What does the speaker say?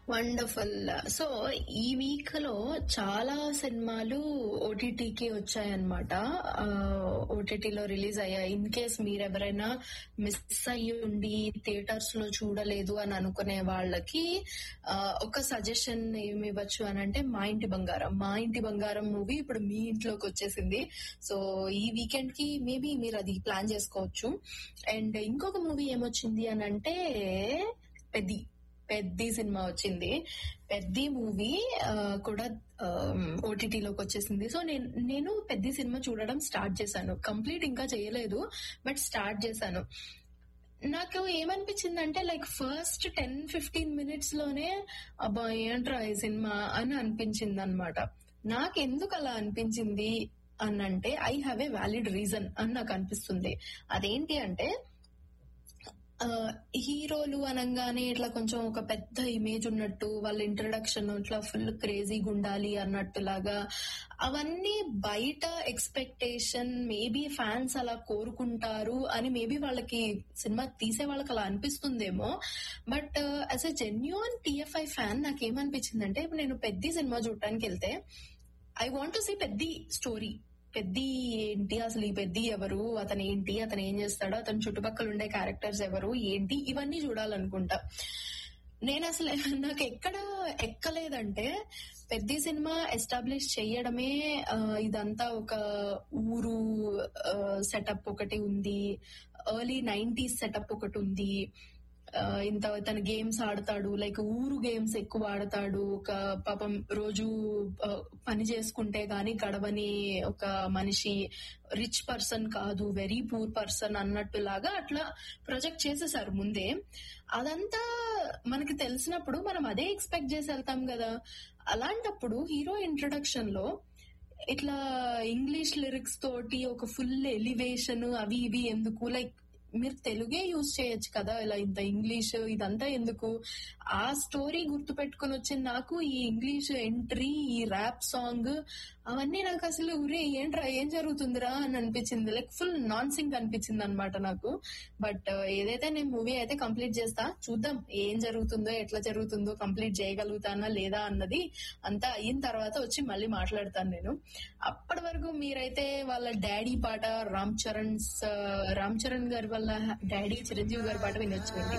wonderful so ఈ week లో చాలా సినిమాలు ఓటీటీకి వచ్చాయన్నమాట ఓటీటీలో రిలీజ్ అయ్యాయి ఇన్ కేస్ మీరు ఎవరైనా మిస్ అయ్యి ఉండి థియేటర్స్ లో చూడలేదు అని అనుకునే వాళ్ళకి ఆ, ఒక సజెషన్ ఏమి ఇవ్వచ్చు అని అంటే మా ఇంటి బంగారం మా ఇంటి బంగారం మూవీ ఇప్పుడు మీ ఇంట్లోకి వచ్చేసింది సో ఈ వీకెండ్ కి మేబీ మీరు అది ప్లాన్ చేసుకోవచ్చు అండ్ ఇంకొక మూవీ ఏమొచ్చింది అని అంటే పెద్ది పెద్ది సినిమా వచ్చింది పెద్ది మూవీ కూడా ఓటీటీలోకి వచ్చేసింది సో నేను నేను పెద్ది సినిమా చూడడం స్టార్ట్ చేశాను కంప్లీట్ ఇంకా చేయలేదు బట్ స్టార్ట్ చేశాను నాకు ఏమనిపించింది అంటే like first ten fifteen minutes లోనే అబ్బా ఏంట్రా ఈ సినిమా అని అనిపించింది అనమాట నాకు ఎందుకు అలా అనిపించింది అని అంటే I have a valid reason అని నాకు అనిపిస్తుంది అదేంటి అంటే ఆ, హీరోలు అనగానే ఇట్లా కొంచెం ఒక పెద్ద ఇమేజ్ ఉన్నట్టు వాళ్ళ ఇంట్రడక్షన్ ఇట్లా ఫుల్ క్రేజీగా ఉండాలి అన్నట్టులాగా అవన్నీ బయట ఎక్స్పెక్టేషన్ మేబీ ఫ్యాన్స్ అలా కోరుకుంటారు అని మేబీ వాళ్ళకి సినిమా తీసే వాళ్ళకి అలా అనిపిస్తుందేమో but as a genuine TFI fan నాకేమనిపించిందంటే ఇప్పుడు నేను పెద్ద సినిమా చూడటానికి వెళ్తే ఐ వాంట్ టు సీ పెద్ద స్టోరీ పెద్ద ఏంటి అసలు ఈ పెద్ద ఎవరు అతను ఏంటి అతను ఏం చేస్తాడో అతని చుట్టుపక్కల ఉండే క్యారెక్టర్స్ ఎవరు ఏంటి ఇవన్నీ చూడాలనుకుంటా నేను అసలు నాకు ఎక్కడ ఎక్కలేదంటే పెద్ద సినిమా ఎస్టాబ్లిష్ చేయడమే ఆ, ఇదంతా ఒక ఊరు సెటప్ ఒకటి ఉంది ఎర్లీ నైన్టీస్ సెటప్ ఒకటి ఉంది ఆ, ఇంత తన గేమ్స్ ఆడతాడు లైక్ ఊరు గేమ్స్ ఎక్కువ ఆడతాడు ఒక పాపం రోజు ఆ, పని చేసుకుంటే గాని గడవని ఒక మనిషి రిచ్ పర్సన్ కాదు వెరీ పూర్ పర్సన్ అన్నట్టులాగా అట్లా ప్రొజెక్ట్ చేసేసారు ముందే అదంతా మనకి తెలిసినప్పుడు మనం అదే ఎక్స్పెక్ట్ చేసి వెళ్తాం కదా అలాంటప్పుడు హీరో ఇంట్రొడక్షన్ లో ఇట్లా ఇంగ్లీష్ లిరిక్స్ తోటి ఒక ఫుల్ ఎలివేషన్ అవి ఇవి ఎందుకు లైక్ మీరు తెలుగే యూజ్ చేయొచ్చు కదా ఇలా ఇంత ఇంగ్లీష్ ఇదంతా ఎందుకు ఆ స్టోరీ గుర్తు పెట్టుకుని వచ్చిన నాకు ఈ ఇంగ్లీష్ ఎంట్రీ ఈ ర్యాప్ సాంగ్ అవన్నీ నాకు అసలు ఉరే ఏంట్రా ఏం జరుగుతుందిరా అని అనిపించింది లైక్ ఫుల్ నాన్ సింక్ అనిపించింది అనమాట నాకు బట్ ఏదైతే నేను మూవీ అయితే కంప్లీట్ చేస్తా చూద్దాం ఏం జరుగుతుందో ఎట్లా జరుగుతుందో కంప్లీట్ చేయగలుగుతానా లేదా అన్నది అంతా అయిన తర్వాత వచ్చి మళ్ళీ మాట్లాడతాను నేను అప్పటి వరకు మీరైతే వాళ్ళ డాడీ పాట రామ్ చరణ్ స- రామ్ చరణ్ గారి వాళ్ళ డాడీ చిరంజీవి గారి పాట వినొచ్చు